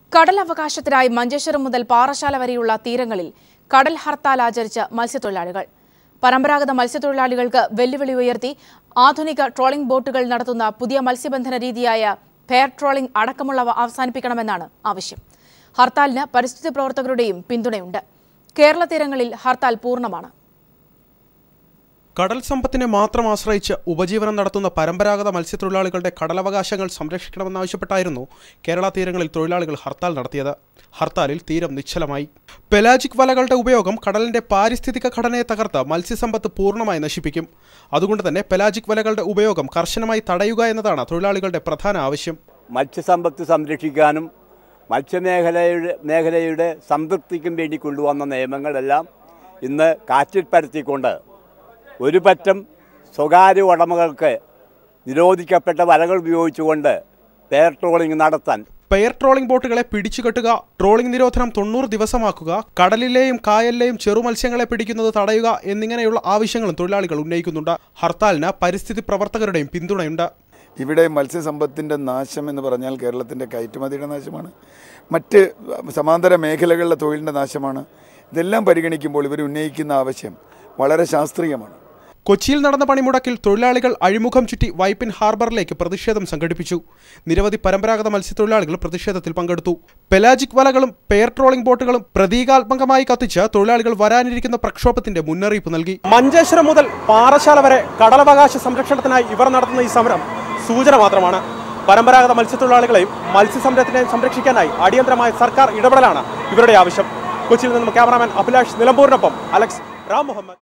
കടൽ അവകാശത്തിനായി മഞ്ചേശ്വരം മുതൽ പാറശാല വരെയുള്ള തീരങ്ങളിൽ കടൽ ഹർത്താൽ ആചരിച്ച് മത്സ്യത്തൊഴിലാളികൾ പരമ്പരാഗത മത്സ്യത്തൊഴിലാളികൾക്ക് വെല്ലുവിളി ഉയർത്തി ആധുനിക ട്രോളിംഗ് ബോട്ടുകൾ നടത്തുന്ന പുതിയ മത്സ്യബന്ധന രീതിയായ ഫെയർ ട്രോളിംഗ് അടക്കമുള്ളവ അവസാനിപ്പിക്കണമെന്നാണ് ആവശ്യം ഹർത്താലിന് പരിസ്ഥിതി പ്രവർത്തകരുടെയും പിന്തുണയുണ്ട് കേരള തീരങ്ങളിൽ ഹർത്താൽ പൂർണ്ണമാണ് കടൽ സമ്പത്തിനെ മാത്രം ആശ്രയിച്ച് ഉപജീവനം നടത്തുന്ന പരമ്പരാഗത മത്സ്യത്തൊഴിലാളികളുടെ കടലവകാശങ്ങൾ സംരക്ഷിക്കണമെന്നാവശ്യപ്പെട്ടായിരുന്നു കേരള തീരങ്ങളിൽ തൊഴിലാളികൾ ഹർത്താൽ നടത്തിയത് ഹർത്താലിൽ തീരം നിശ്ചലമായി പെലാജിക് വലകളുടെ ഉപയോഗം കടലിന്റെ പാരിസ്ഥിതിക ഘടനയെ തകർത്ത് മത്സ്യസമ്പത്ത് പൂർണ്ണമായി നശിപ്പിക്കും അതുകൊണ്ട് തന്നെ പെലാജിക് വലകളുടെ ഉപയോഗം കർശനമായി തടയുക എന്നതാണ് തൊഴിലാളികളുടെ പ്രധാന ആവശ്യം മത്സ്യസമ്പത്ത് സംരക്ഷിക്കാനും മത്സ്യമേഖലയുടെ മേഖലയുടെ സംതൃപ്തിക്കും വേണ്ടി കൊണ്ടുവന്ന നിയമങ്ങളെല്ലാം ഇന്ന് കാറ്റിൽ പരത്തിക്കൊണ്ട് ഒരു പറ്റം സ്വകാര്യ ഉടമകൾക്ക് നിരോധിക്കപ്പെട്ട വലകൾ ഉപയോഗിച്ചുകൊണ്ട് പെയർ ട്രോളിംഗ് നടത്താൻ പെയർ ട്രോളിംഗ് ബോട്ടുകളെ പിടിച്ചുകെട്ടുക ട്രോളിംഗ് നിരോധനം തൊണ്ണൂറ് ദിവസമാക്കുക കടലിലെയും കായലിലെയും ചെറുമത്സ്യങ്ങളെ പിടിക്കുന്നത് തടയുക എന്നിങ്ങനെയുള്ള ആവശ്യങ്ങളും തൊഴിലാളികൾ ഉന്നയിക്കുന്നുണ്ട് ഹർത്താലിന് പരിസ്ഥിതി പ്രവർത്തകരുടെയും പിന്തുണയുണ്ട് ഇവിടെ മത്സ്യസമ്പത്തിൻ്റെ നാശം എന്ന് പറഞ്ഞാൽ കേരളത്തിൻ്റെ കയറ്റുമതിയുടെ നാശമാണ് മറ്റ് സമാന്തര മേഖലകളിലെ തൊഴിലിൻ്റെ നാശമാണ് ഇതെല്ലാം പരിഗണിക്കുമ്പോൾ ഇവർ ഉന്നയിക്കുന്ന ആവശ്യം വളരെ ശാസ്ത്രീയമാണ് കൊച്ചിയിൽ നടന്ന പണിമുടക്കിൽ തൊഴിലാളികൾ അഴിമുഖം ചുറ്റി വൈപ്പിൻ ഹാർബറിലേക്ക് പ്രതിഷേധം സംഘടിപ്പിച്ചു നിരവധി പരമ്പരാഗത മത്സ്യത്തൊഴിലാളികൾ പ്രതിഷേധത്തിൽ പങ്കെടുത്തു പെലാജിക് വലകളും പെയർ ട്രോളിംഗ് ബോട്ടുകളും പ്രതീകാത്മകമായി കത്തിച്ച് തൊഴിലാളികൾ വരാനിരിക്കുന്ന പ്രക്ഷോഭത്തിന്റെ മുന്നറിയിപ്പ് നൽകി മഞ്ചേശ്വരം മുതൽ പാറശാല വരെ കടലവകാശ സംരക്ഷണത്തിനായി ഇവർ നടത്തുന്ന ഈ സമരം സൂചന മാത്രമാണ് പരമ്പരാഗത മത്സ്യത്തൊഴിലാളികളെയും മത്സ്യസംരംഭത്തിനെയും സംരക്ഷിക്കാനായി അടിയന്തരമായ സർക്കാർ ഇടപെടലാണ് ഇവരുടെ ആവശ്യം കൊച്ചിയിൽ നിന്നും ക്യാമറാമാൻ അഭിലാഷ് നിലമ്പൂരിനൊപ്പം അലക്സ് റാം മുഹമ്മദ്